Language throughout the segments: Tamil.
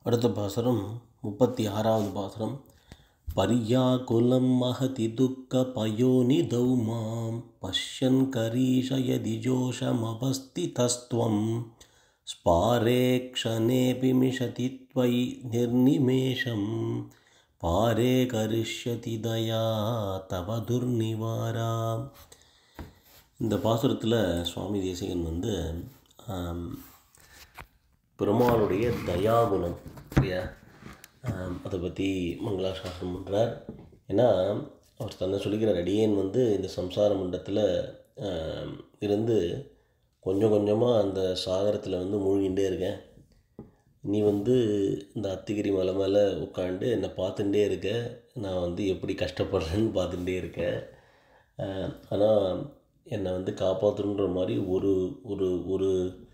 அடுத்த பாசுரம் முப்பத்தி ஆறாவது பாசுரம் பர்யாகுலம் மகதி துக்க பயோனிதௌ மாம் பஷ்யன் கரீஷயதி ஜோஷமவஸ்திதஸ்த்வம் ஸ்பாரே க்ஷணேபி மிஷதி त्वयि நிர்நிமேஷம் பாரே கரிஷ்யதி தயா தவ துர்நிவாரா இந்த பாசுரத்தில் சுவாமி தேசிகன் வந்து ஆம், பெருமாளுடைய தயாகுணம் இல்லையா ஆம், அதை பற்றி மங்களாசாசனம் பண்ணுறார் ஏன்னா அவர் தன்னை சொல்லிக்கிறார் அடியேன் வந்து இந்த சம்சார மண்டத்தில் இருந்து கொஞ்சம் கொஞ்சமாக அந்த சாகரத்தில் வந்து மூழ்கிண்டே இருக்கேன் நீ வந்து இந்த அத்திகிரி மலை மேலே உட்காந்து என்னை பார்த்துட்டே இருக்க நான் வந்து எப்படி கஷ்டப்படுறேன்னு பார்த்துட்டே இருக்கேன் ஆனால் என்னை வந்து காப்பாற்றணுன்ற மாதிரி ஒரு ஒரு ஒரு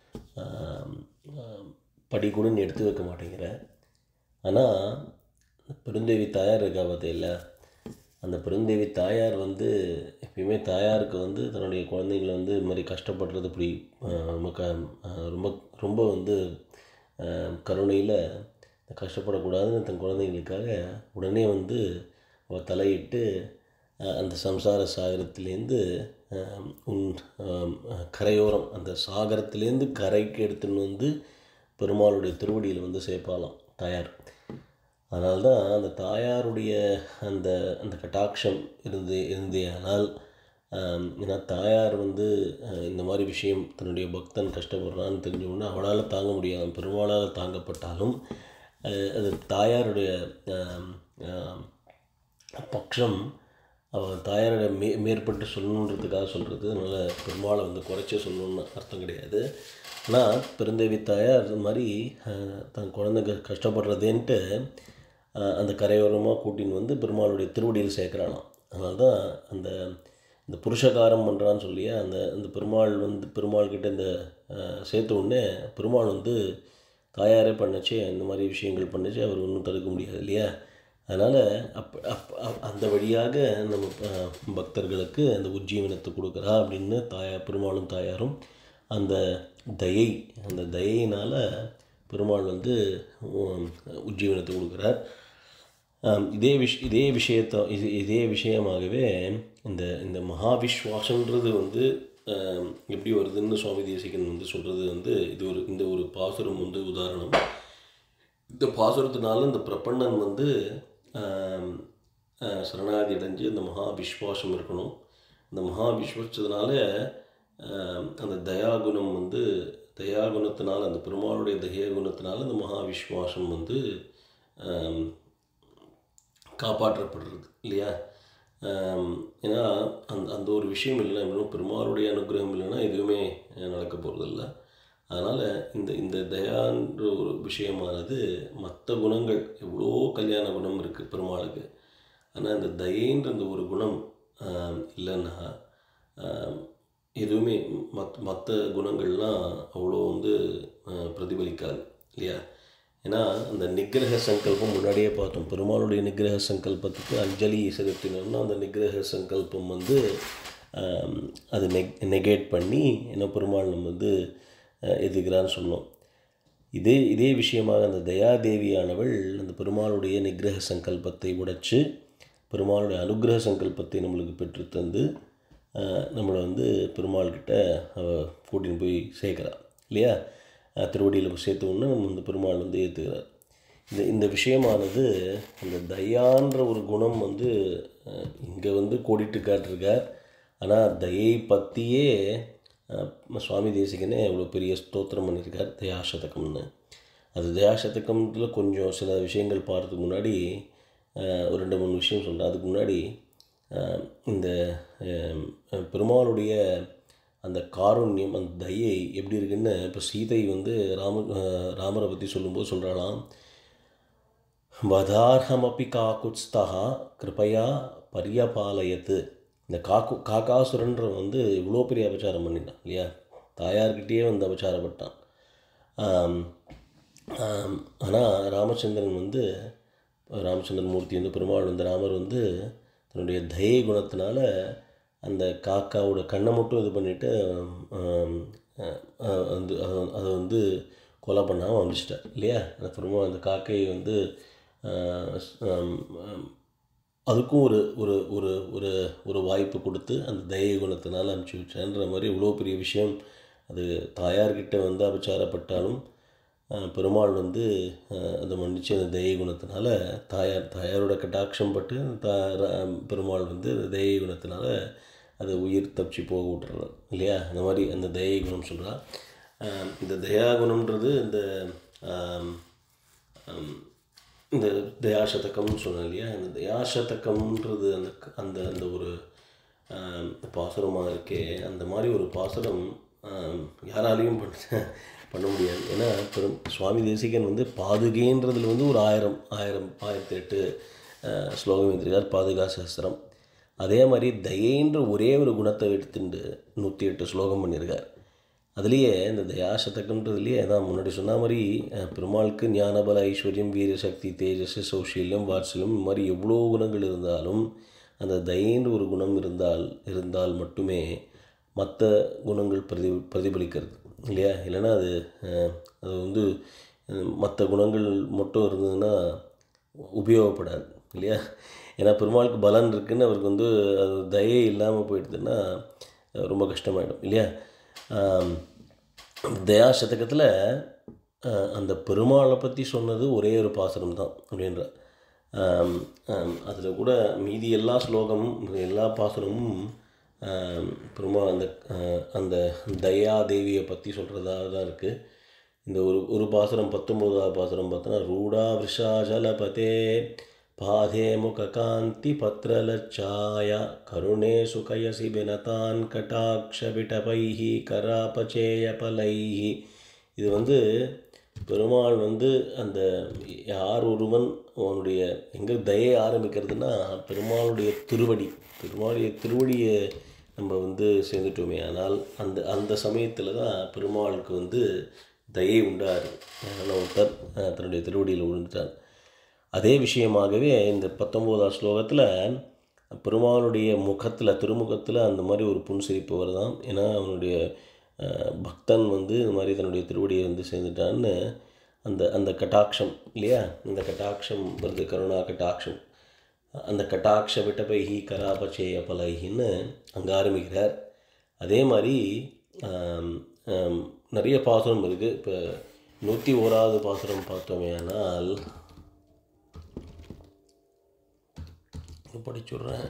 ஆம், ஆம், படி கூட நீ எடுத்து வைக்க மாட்டேங்கிற ஆனால் பெருந்தேவி தாயார் இருக்கா பார்த்தில்ல அந்த பெருந்தேவி தாயார் வந்து எப்பயுமே தாயாருக்கு வந்து தன்னுடைய குழந்தைங்களை வந்து இது மாதிரி கஷ்டப்படுறது இப்படி ஆஹ், ரொம்ப க ஆஹ், ரொம்ப ரொம்ப வந்து கருணையில் கஷ்டப்படக்கூடாதுன்னு தன் குழந்தைங்களுக்காக உடனே வந்து அவள் தலையிட்டு ஆஹ், அந்த சம்சார சாகரத்துலேருந்து ஆஹ், உன் ஆஹ், கரையோரம் அந்த சாகரத்துலேருந்து கரைக்கு எடுத்துன்னு வந்து பெருமாளுடைய திருவடியில் வந்து சேர்ப்பாளாம் தாயார் அதனால தான் அந்த தாயாருடைய அந்த அந்த கட்டாட்சம் இருந்து இருந்தேயானால் ஆம், ஏன்னா தாயார் வந்து அஹ், இந்த மாதிரி விஷயம் தன்னுடைய பக்தன் கஷ்டப்படுறான்னு தெரிஞ்ச உடனே அவளால் தாங்க முடியாது பெருமாளால் தாங்கப்பட்டாலும் அஹ், அது தாயாருடைய ஆம், ஆம், பட்சம் அவன் தாயாரோட மே மேற்பட்டு சொல்லணுன்றதுக்காக சொல்கிறது அதனால் பெருமாளை வந்து குறைச்சி சொல்லணும்னு அர்த்தம் கிடையாது ஆனால் பெருந்தேவி தாயார் இது மாதிரி அஹ், தன் குழந்தைங்க கஷ்டப்படுறதேன்ட்டு அஹ், அந்த கரையோரமாக கூட்டின்னு வந்து பெருமாளுடைய திருவடியில் சேர்க்குறானாம் அதனால தான் அந்த இந்த புருஷகாரம் பண்ணுறான்னு சொல்லி அந்த அந்த பெருமாள் வந்து பெருமாள் கிட்ட இந்த அஹ், சேர்த்த உடனே பெருமாள் வந்து தாயாரே பண்ணுச்சு இந்த மாதிரி விஷயங்கள் பண்ணுச்சு அவர் ஒன்றும் தடுக்க முடியாது இல்லையா அதனால் அப் அப் அப்- அந்த வழியாக நம்ம அஹ், பக்தர்களுக்கு அந்த உஜ்ஜீவனத்தை கொடுக்குறா அப்படின்னு தாயார் பெருமாளும் தாயாரும் அந்த தயை அந்த தயையினால் பெருமாள் வந்து உம், உஜ்ஜீவனத்தை கொடுக்குறார் ஆம், இதே விஷ் இதே விஷயத்தை இது இதே விஷயமாகவே இந்த இந்த மகாவிஸ்வாசன்றது வந்து ஆம், எப்படி வருதுன்னு சுவாமி தேசிகன் வந்து சொல்கிறது வந்து இது ஒரு இந்த ஒரு பாசுரம் வந்து உதாரணம் இந்த பாசுரத்தினால இந்த பிரபண்ணன் வந்து ஆம், ஆ, சரணாகதி அடைஞ்சு அந்த மகா விஸ்வாசம் இருக்கணும் இந்த மகா விஸ்வாசத்தினால ஆம், அந்த தயாகுணம் வந்து தயாகுணத்தினால அந்த பெருமாளுடைய தயாகுணத்தினால அந்த மகா விஸ்வாசம் வந்து ஆம், காப்பாற்றப்படுறது இல்லையா ஆம், ஏன்னா அந்த அந்த ஒரு விஷயம் இல்லை இன்னும் பெருமாளுடைய அனுகிரகம் இல்லைன்னா எதுவுமே அஹ், நடக்க போகிறதில்ல அதனால் இந்த இந்த தயான்ற ஒரு விஷயமானது மற்ற குணங்கள் எவ்வளோ கல்யாண குணம் இருக்குது பெருமாளுக்கு ஆனால் இந்த தயைன்ற அந்த ஒரு குணம் ஆம், இல்லைன்னா ஆம், எதுவுமே மத் மற்ற குணங்கள்லாம் அவ்வளோ வந்து அஹ், பிரதிபலிக்காது இல்லையா ஏன்னா அந்த நிக்கிரக சங்கல்பம் முன்னாடியே பார்த்தோம் பெருமாளுடைய நிக்கிரக சங்கல்பத்துக்கு அஞ்சலி செலுத்தினோம்னா அந்த நிக்கிரக சங்கல்பம் வந்து ஆம், அது நெக் நெகேட் பண்ணி என்ன பெருமாள் நம்ம வந்து அஹ், எதிர்க்கிறான்னு சொன்னோம் இதே இதே விஷயமாக அந்த தயாதேவியானவள் அந்த பெருமாளுடைய நிக்கிரக சங்கல்பத்தை உடைச்சு பெருமாளுடைய அனுக்கிரக சங்கல்பத்தை நம்மளுக்கு பெற்றுத்தந்து அஹ், நம்மளை வந்து பெருமாள்கிட்ட அவ கூட்டின்னு போய் சேர்க்குறா இல்லையா அஹ், திருவடியில் போய் சேர்த்த உடனே நம்ம இந்த பெருமாள் வந்து ஏற்றுக்கிறார் இந்த இந்த விஷயமானது அந்த தயான்ற ஒரு குணம் வந்து இங்கே வந்து கோடிட்டு காட்டிருக்கார் ஆனால் தயை பற்றியே அஹ், சுவாமி தேசிகனே அவ்வளோ பெரிய ஸ்தோத்திரம் பண்ணியிருக்கார் தயாசதகம்னு அது தயாசதகம்ல கொஞ்சம் சில விஷயங்கள் பார்த்துக்கு முன்னாடி அஹ், ஒரு ரெண்டு மூணு விஷயம் சொல்கிறேன் அதுக்கு முன்னாடி அஹ், இந்த அஹ், பெருமாளுடைய அந்த காருண்யம் அந்த தயை எப்படி இருக்குன்னு இப்போ சீதை வந்து ராம அஹ், ராமரை பற்றி சொல்லும்போது சொல்கிறாளாம் வதார்ஹமபி காக்குத்ஸ்தா கிருபையா பரியபாலயத்து இந்த காக்கு காக்காசுரன்றவன் வந்து இவ்வளோ பெரிய அபச்சாரம் பண்ணிட்டான் இல்லையா தாயார்கிட்டயே வந்து அபச்சாரப்பட்டான் ஆனால் ராமச்சந்திரன் வந்து ராமச்சந்திரன் மூர்த்தி வந்து பெருமாள் வந்து ராமர் வந்து தன்னுடைய தயை குணத்தினால அந்த காக்காவோட கண்ணை மட்டும் இது பண்ணிவிட்டு வந்து அதை அதை வந்து கொலை பண்ணாமல் அனுப்பிச்சிட்டார் இல்லையா அந்த பெருமாள் அந்த காக்கை வந்து ஆஹ், ஆம், ஆம், அதுக்கும் ஒரு ஒரு ஒரு ஒரு ஒரு வாய்ப்பு கொடுத்து அந்த தயை குணத்தினால அனுப்பிச்சி வச்சான்ற மாதிரி இவ்வளோ பெரிய விஷயம் அது தாயார்கிட்ட வந்து அபச்சாரப்பட்டாலும் ஆஹ், பெருமாள் வந்து ஆஹ், அதை மன்னிச்சு அந்த தயை குணத்தினால தாயார் தாயாரோட கட்டாட்சம் பட்டு தா ர- பெருமாள் வந்து அந்த தயை குணத்தினால அது உயிர் தப்பிச்சு போக விட்டுறாரு இல்லையா அந்த மாதிரி அந்த தயை குணம் சொல்கிறா இந்த தயா குணம்ன்றது இந்த ஆம், ஆம், இந்த தயாசதகம்னு சொன்னேன் இல்லையா இந்த தயாசதகம்ன்றது அந்த க- அந்த அந்த ஒரு ஆம், பாசுரமாக இருக்கே அந்த மாதிரி ஒரு பாசுரம் ஆம், யாராலையும் பண்ண பண்ண முடியாது ஏன்னா பெரும் சுவாமி தேசிகன் வந்து பாதுகைன்றதுல வந்து ஒரு ஆயிரம் ஆயிரம் ஆயிரத்தி எட்டு ஆஹ், ஸ்லோகம் எழுதியிருக்கார் பாதுகா சஹஸ்திரம் அதே மாதிரி தயைன்ற ஒரே ஒரு குணத்தை எடுத்துட்டு நூற்றி எட்டு ஸ்லோகம் பண்ணியிருக்கார் அதுலேயே இந்த தயாசதகன்றதுலேயே அதான் முன்னாடி சொன்ன மாதிரி அஹ், பெருமாளுக்கு ஞானபல ஐஸ்வர்யம் வீரசக்தி தேஜஸ் சௌஷீல்யம் வாட்சல்யம் இந்த மாதிரி எவ்வளோ குணங்கள் இருந்தாலும் அந்த தயைன்ற ஒரு குணம் இருந்தால் இருந்தால் மட்டுமே மற்ற குணங்கள் பிரதி பிரதிபலிக்கிறது இல்லையா இல்லைன்னா அது அஹ், அது வந்து மற்ற குணங்கள் மட்டும் இருந்ததுன்னா உபயோகப்படாது இல்லையா ஏன்னா பெருமாளுக்கு பலன் இருக்குன்னு அவருக்கு வந்து அது தயே இல்லாமல் போயிடுதுன்னா அஹ், ரொம்ப கஷ்டமாயிடும் இல்லையா ஆம், தயா சதகத்தில் அந்த பெருமாளை பற்றி சொன்னது ஒரே ஒரு பாசனம் தான் அப்படின்ற அதில் கூட மீதி எல்லா ஸ்லோகமும் எல்லா பாசனமும் ஆம், பெருமாள் அந்த ஆஹ், அந்த தயா தேவியை பற்றி சொல்கிறதா தான் இருக்குது இந்த ஒரு ஒரு பாசுரம் பத்தொம்போதாவது பாசுரம் பார்த்தோன்னா ரூடா விஷா ஜலபதே பாதே முககாந்தி பத்ரலச்சாய கருணே சுகயசி பினதான் கட்டாட்ச விடபைஹி கராபச்சேய பலைஹி இது வந்து பெருமாள் வந்து அந்த யார் ஒருவன் அவனுடைய எங்கே தயை ஆரம்பிக்கிறதுனா பெருமாளுடைய திருவடி பெருமாளுடைய திருவடியை நம்ம வந்து சேர்ந்துட்டோமே ஆனால் அந்த அந்த சமயத்தில் தான் பெருமாளுக்கு வந்து தயை உண்டாரு அதனால் ஒருத்தர் அஹ், தன்னுடைய திருவடியில் விழுந்துட்டார் அதே விஷயமாகவே இந்த பத்தொம்போதாம் ஸ்லோகத்தில் பெருமாளுடைய முகத்தில் திருமுகத்தில் அந்த மாதிரி ஒரு புன்சிரிப்பு வருதாம் ஏன்னா அவனுடைய அஹ், பக்தன் வந்து இந்த மாதிரி தன்னுடைய திருவடியை வந்து சேர்ந்துட்டான்னு அந்த அந்த கட்டாட்சம் இல்லையா இந்த கட்டாட்சம் வருது கருணா கட்டாட்சம் அந்த கட்டாட்ச விட்டபைஹி கராபச்சேய பலைஹின்னு அங்கே ஆரம்பிக்கிறார் அதே மாதிரி ஆம், ஆம், நிறைய பாசுரம் இருக்குது இப்போ நூற்றி ஓராவது பாசுரம் பார்த்தோமே ஆனால் படிச்சுடுறேன்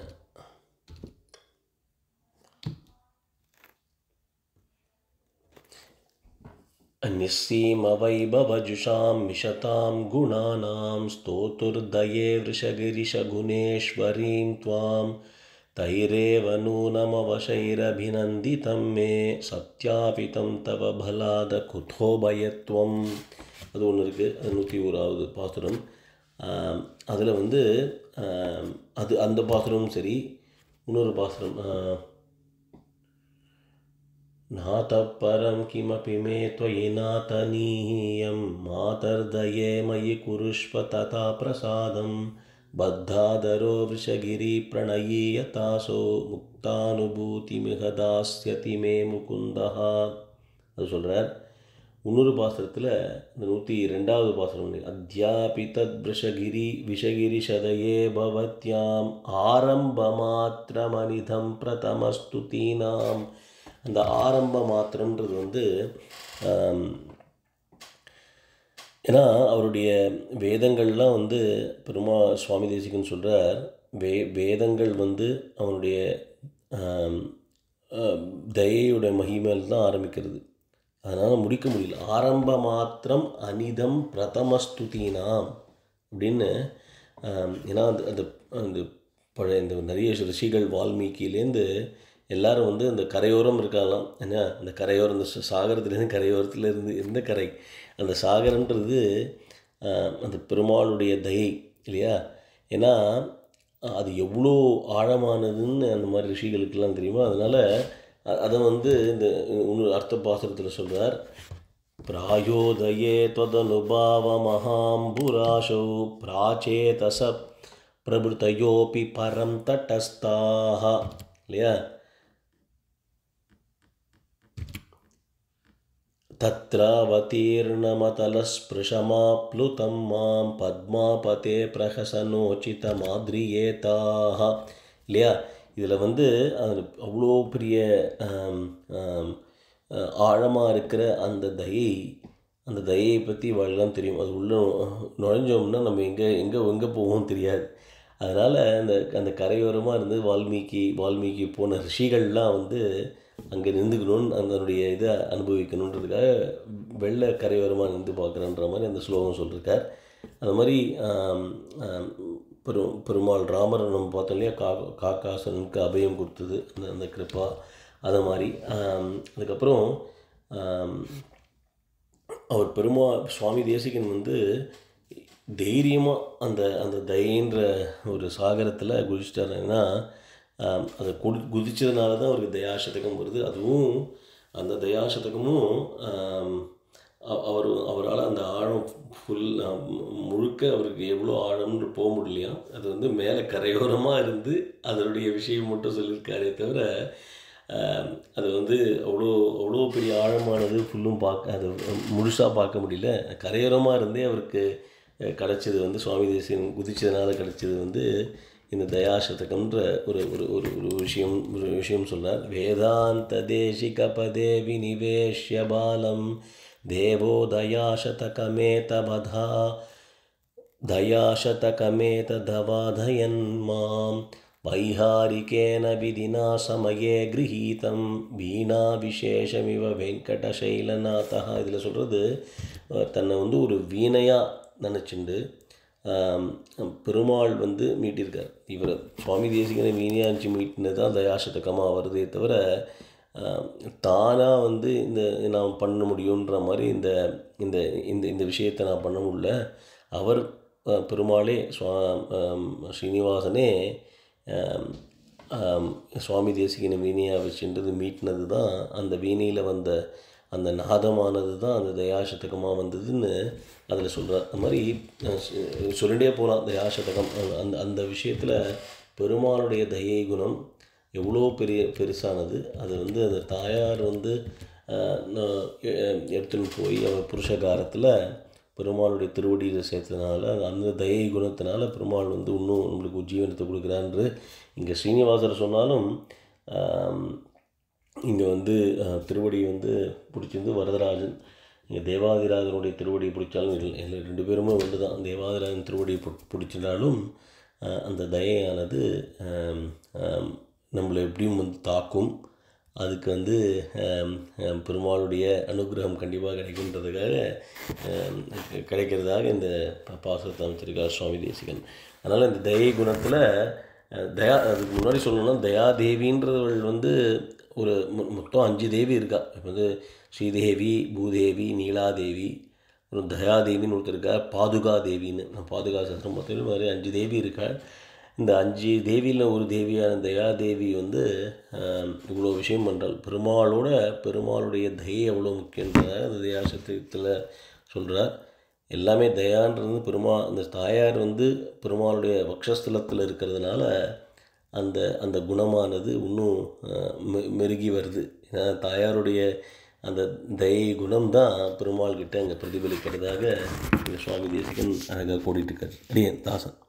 निःसीमवैभवजुषां मिषतां गुणानां स्तोतुर्दये वृषगिरिशगुणेश्वरीं त्वां तैरेव नूनमवशैरभिनन्दितं मे सत्यापितं तव बलाद कुतो भयत्वम् அது ஒன்று இருக்குது அது நூற்றி ஓராவது பாசுரம் அதில் வந்து ஆம், அது அந்த பாசுரமும் சரி இன்னொரு பாசுரம் ஆ, नातः परं किमपि मे त्वयि नातनीयं मातर्दये मयि कुरुष्व तथा प्रसादं बद्धादरो वृषगिरिप्रणयी यतासो मुक्तानुभूतिमिह दास्यति मे मुकुन्दः அது சொல்கிறார் இன்னொரு பாசுரத்தில் இந்த நூற்றி ரெண்டாவது பாசுரம் வந்து, அத்யாபி தத் விஷகிரி விஷகிரி சதயே பவத்யாம் ஆரம்பமாத்திரமனிதம் பிரதமஸ்துதீனாம் அந்த ஆரம்ப மாத்திரம்ன்றது வந்து ஆம், ஏன்னா அவருடைய வேதங்கள்லாம் வந்து பெருமா சுவாமி தேசிகன் சொல்கிறார் வே வேதங்கள் வந்து அவனுடைய ஆம், ஆம், தயையுடைய மகிமையில் தான் ஆரம்பிக்கிறது அதனால் முடிக்க முடியல ஆரம்ப மாத்திரம் அனிதம் பிரதமஸ்துதீனாம் அப்படின்னு ஆம், ஏன்னா அந்த அந்த அந்த பழைய இந்த நிறைய ரிஷிகள் வால்மீகிலேருந்து எல்லாரும் வந்து அந்த கரையோரம் இருக்கலாம் என்ன அந்த கரையோரம் இந்த ச- சாகரத்துலேருந்து கரையோரத்துல இருந்து எந்த கரை அந்த சாகரன்றது ஆஹ், அந்த பெருமாளுடைய தயை இல்லையா ஏன்னா அது எவ்வளோ ஆழமானதுன்னு அந்த மாதிரி ரிஷிகளுக்கெல்லாம் தெரியுமா அதனால் அதை வந்து இந்த இன்னொரு அர்த்த பாசுரத்தில் சொல்கிறார் प्रायोदये त्वदनुभावमहाम्बुराशौ प्राचेतस प्रभृतयोऽपि परं तटस्थाः இல்லையா தத்ராவதீர்ணமதலஸ்பிருஷமாப்ளுதம் மாம் பத்மாபதே பிரகசனோச்சித மாதிரியேதாக இல்லையா இதில் வந்து அது அவ்வளோ பெரிய ஆழமாக இருக்கிற அந்த தயை அந்த தயையை பற்றி இவாளெல்லாம் தெரியும் அது உள்ளே நுழைஞ்சோம்னா நம்ம எங்கே எங்கே எங்கே போவோம் தெரியாது அதனால் அந்த அந்த கரையோரமாக இருந்து வால்மீகி வால்மீகி போன ரிஷிகள்லாம் வந்து அங்கே நின்றுக்கணும்னு அதனுடைய இதை அனுபவிக்கணுன்றதுக்காக வெள்ள கரையோரமாக நின்று பார்க்குறன்ற மாதிரி அந்த ஸ்லோகம் சொல்லியிருக்கார் அந்த மாதிரி பெரு பெருமாள் ராமர் நம்ம பார்த்தோம் இல்லையா கா காக்காசனுக்கு அபயம் கொடுத்தது அந்த அந்த கிருப்பா அது மாதிரி அதுக்கப்புறம் அவர் பெருமா சுவாமி தேசிகன் வந்து தைரியமாக அந்த அந்த தயின்ற ஒரு சாகரத்தில் குதிச்சிட்டாருன்னா அதை குடி குதிச்சதுனால தான் அவருக்கு தயாசதகம் வருது அதுவும் அந்த தயாசதகமும் அவர் அவரால் அந்த ஆழம் ஃபுல் முழுக்க அவருக்கு எவ்வளோ ஆழம்னு போக முடியலையா அது வந்து மேலே கரையோரமாக இருந்து அதனுடைய விஷயம் மட்டும் சொல்லியிருக்காரே தவிர அது வந்து அவ்வளோ அவ்வளோ பெரிய ஆழமானது ஃபுல்லும் பார்க்க அது முழுசாக பார்க்க முடியல கரையோரமாக இருந்தே அவருக்கு கிடச்சது வந்து சுவாமி தேசியன் குதிச்சதுனால கிடச்சது வந்து இந்த தயாசதகம்ன்ற ஒரு ஒரு ஒரு ஒரு விஷயம் ஒரு விஷயம் சொல்கிறார் வேதாந்த தேசிக பதே விநிவேஷ்ய பாலம் தேவோ தயாசதகமேதபதா दयाशतकमेतदवाधयन् मां वैहारिकेन विधिना समये गृहीतं வீணாபிஷேஷமிவ வெங்கடசைலநாதா இதில் சொல்கிறது தன்னை வந்து ஒரு வீணையாக நினச்சிண்டு பெருமாள் வந்து மீட்டியிருக்கார் இவர் சுவாமி தேசிகனை வீணையாச்சு மீட்டினது தான் தயாசதகமாக வருதே தவிர தானாக வந்து இந்த நான் பண்ண முடியுன்ற மாதிரி இந்த இந்த இந்த இந்த விஷயத்தை நான் பண்ண முடியல அவர் பெருமாளே சுவா ஸ்ரீனிவாசனே சுவாமி தேசிகனை வீணையாக வச்சுன்றது மீட்டினது தான் அந்த வீணையில் வந்த அந்த நாதமானது தான் அந்த தயாசதகமாக வந்ததுன்னு அதில் சொல்கிறார் அந்த மாதிரி சொல்லிகிட்டே போகலாம் தயாசதகம் அந்த அந்த விஷயத்தில் பெருமாளுடைய தயை குணம் எவ்வளோ பெரிய பெருசானது அது வந்து அந்த தாயார் வந்து எடுத்துன்னு போய் அவர் புருஷகாரத்தில் பெருமாளுடைய திருவடியில் சேர்த்ததுனால அந்த தயை குணத்தினால பெருமாள் வந்து இன்னும் நம்மளுக்கு உஜ்ஜீவனத்தை கொடுக்குறான்று இங்கே ஸ்ரீனிவாசர் சொன்னாலும் இங்கே வந்து திருவடி வந்து பிடிச்சிருந்து வரதராஜன் இங்கே தேவாதிராஜனுடைய திருவடியை பிடிச்சாலும் இல்லை ரெண்டு பேருமே ஒன்று தான் தேவாதிராஜன் திருவடியை பிடிச்சிட்டாலும் அந்த தயையானது நம்மளை எப்படியும் வந்து தாக்கும் அதுக்கு வந்து பெருமாளுடைய அனுகிரகம் கண்டிப்பாக கிடைக்குன்றதுக்காக கிடைக்கிறதாக இந்த பாசத்தை அமைச்சிருக்கார் சுவாமி தேசிகன் அதனால் இந்த தயை குணத்தில் தயா அதுக்கு முன்னாடி சொல்லணும்னா தயாதேவின்றவள் வந்து ஒரு மொத்தம் அஞ்சு தேவி இருக்கா இப்போ வந்து ஸ்ரீதேவி பூதேவி நீலாதேவி அப்புறம் தயாதேவின்னு ஒருத்தர் இருக்கா பாதுகா தேவின்னு நான் பாதுகா சாஸ்திரம் பார்த்தீங்கன்னா மாதிரி அஞ்சு தேவி இருக்கா இந்த அஞ்சு தேவியில் ஒரு தேவியான தயாதேவி வந்து இவ்வளோ விஷயம் பண்ணுறாள் பெருமாளோட பெருமாளுடைய தயை எவ்வளோ முக்கியன்றத அந்த தயாசத்தில் சொல்கிறார் எல்லாமே தயான்றது பெருமா அந்த தாயார் வந்து பெருமாளுடைய வக்ஷஸ்தலத்தில் இருக்கிறதுனால அந்த அந்த குணமானது இன்னும் மெ மெருகி வருது ஏன்னா தாயாருடைய அந்த தயை குணம் தான் பெருமாள் கிட்ட அங்கே பிரதிபலிக்கிறதாக சுவாமி தேசிகன் அழகாக கூட்டிகிட்டு இருக்கார் அடியன் தாசன்